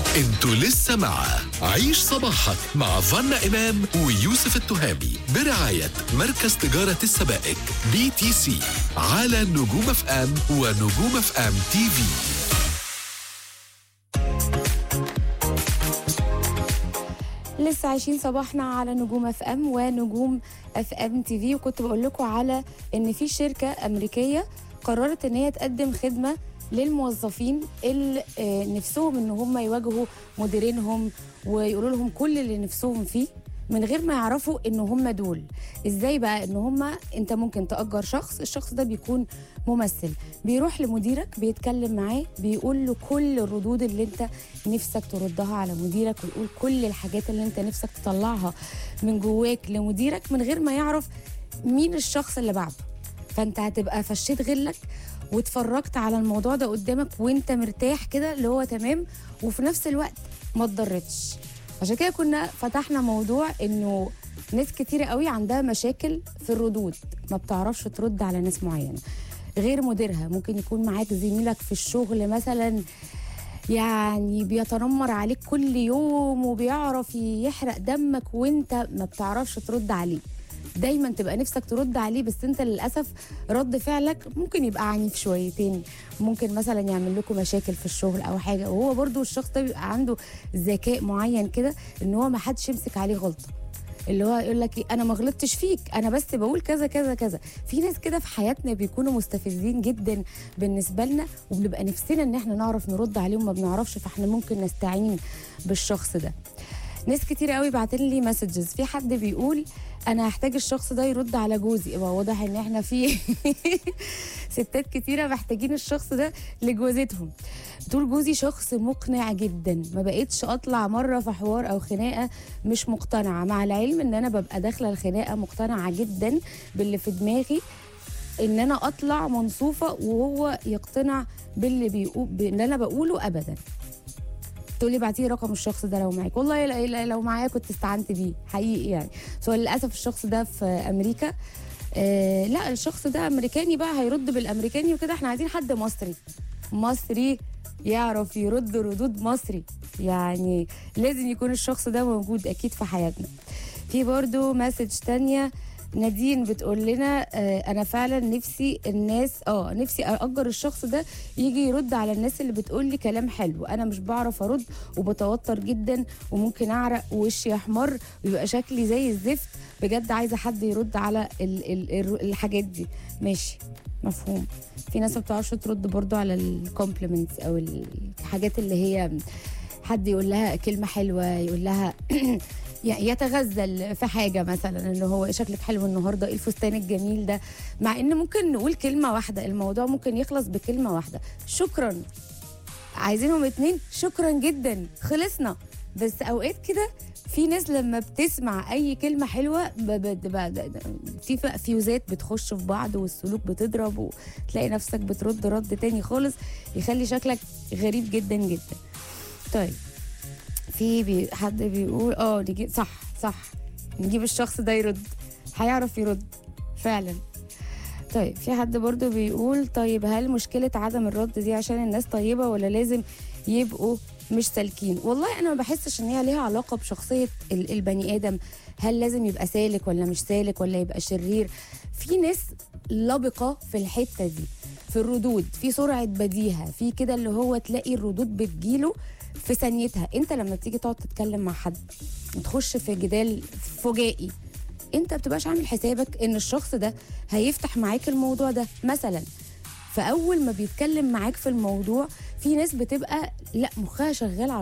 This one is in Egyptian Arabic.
انتوا لسه مع عيش صباحك مع فنا إمام ويوسف التهامي برعاية مركز تجارة السبائك بي تي سي على نجوم اف ام ونجوم اف ام تي في لسه عايشين صباحنا على نجوم اف ام ونجوم اف ام تي في وكنت بقول لكم على ان في شركه امريكيه قررت ان هي تقدم خدمه للموظفين اللي آه، نفسهم ان هم يواجهوا مديرينهم ويقولوا لهم كل اللي نفسهم فيه من غير ما يعرفوا ان هم دول ازاي بقى ان هم انت ممكن تأجر شخص الشخص ده بيكون ممثل بيروح لمديرك بيتكلم معاه بيقول له كل الردود اللي انت نفسك تردها على مديرك ويقول كل الحاجات اللي انت نفسك تطلعها من جواك لمديرك من غير ما يعرف مين الشخص اللي بعده فانت هتبقى فشيت غلك واتفرجت على الموضوع ده قدامك وانت مرتاح كده اللي هو تمام وفي نفس الوقت ما اتضرتش عشان كده كنا فتحنا موضوع انه ناس كتيرة قوي عندها مشاكل في الردود ما بتعرفش ترد على ناس معينة غير مديرها ممكن يكون معاك زميلك في الشغل مثلا يعني بيتنمر عليك كل يوم وبيعرف يحرق دمك وانت ما بتعرفش ترد عليه دايما تبقى نفسك ترد عليه بس انت للاسف رد فعلك ممكن يبقى عنيف شويتين ممكن مثلا يعمل لكم مشاكل في الشغل او حاجه وهو برضو الشخص ده بيبقى عنده ذكاء معين كده ان هو ما حدش يمسك عليه غلطه اللي هو يقول لك إيه، انا ما غلطتش فيك انا بس بقول كذا كذا كذا في ناس كده في حياتنا بيكونوا مستفزين جدا بالنسبه لنا وبنبقى نفسنا ان احنا نعرف نرد عليهم ما بنعرفش فاحنا ممكن نستعين بالشخص ده ناس كتير قوي بعتين لي مسجز في حد بيقول انا هحتاج الشخص ده يرد على جوزي يبقى واضح ان احنا في ستات كتيره محتاجين الشخص ده لجوازتهم تقول جوزي شخص مقنع جدا ما بقتش اطلع مره في حوار او خناقه مش مقتنعه مع العلم ان انا ببقى داخله الخناقه مقتنعه جدا باللي في دماغي ان انا اطلع منصوفه وهو يقتنع باللي بيقول باللي انا بقوله ابدا تقولي بعتيه رقم الشخص ده لو معاك والله لا- لا- لو معايا كنت استعنت بيه حقيقي يعني سو للاسف الشخص ده في امريكا آه لا الشخص ده امريكاني بقى هيرد بالامريكاني وكده احنا عايزين حد مصري مصري يعرف يرد ردود مصري يعني لازم يكون الشخص ده موجود اكيد في حياتنا في برضو مسج تانية نادين بتقول لنا آه انا فعلا نفسي الناس اه نفسي اجر الشخص ده يجي يرد على الناس اللي بتقول لي كلام حلو انا مش بعرف ارد وبتوتر جدا وممكن اعرق ووشي يحمر ويبقى شكلي زي الزفت بجد عايزه حد يرد على ال ال ال الحاجات دي ماشي مفهوم في ناس ما بتعرفش ترد برضو على الكومبلمنتس او الحاجات اللي هي حد يقول لها كلمه حلوه يقول لها يعني يتغزل في حاجه مثلا ان هو شكلك حلو النهارده ايه الفستان الجميل ده مع ان ممكن نقول كلمه واحده الموضوع ممكن يخلص بكلمه واحده شكرا عايزينهم اتنين شكرا جدا خلصنا بس اوقات كده في ناس لما بتسمع اي كلمه حلوه ب- ب- ب- في ف- فيوزات بتخش في بعض والسلوك بتضرب وتلاقي نفسك بترد رد تاني خالص يخلي شكلك غريب جدا جدا طيب في بي حد بيقول اه نجيب صح صح نجيب الشخص ده يرد هيعرف يرد فعلا طيب في حد برضو بيقول طيب هل مشكلة عدم الرد دي عشان الناس طيبة ولا لازم يبقوا مش سالكين والله انا ما بحسش ان هي ليها علاقة بشخصية ال- البني ادم هل لازم يبقى سالك ولا مش سالك ولا يبقى شرير في ناس لبقة في الحتة دي في الردود في سرعة بديهة في كده اللي هو تلاقي الردود بتجيله في ثانيتها انت لما بتيجي تقعد تتكلم مع حد وتخش في جدال فجائي انت بتبقاش عامل حسابك ان الشخص ده هيفتح معاك الموضوع ده مثلا فاول ما بيتكلم معاك في الموضوع في ناس بتبقى لا مخها شغال على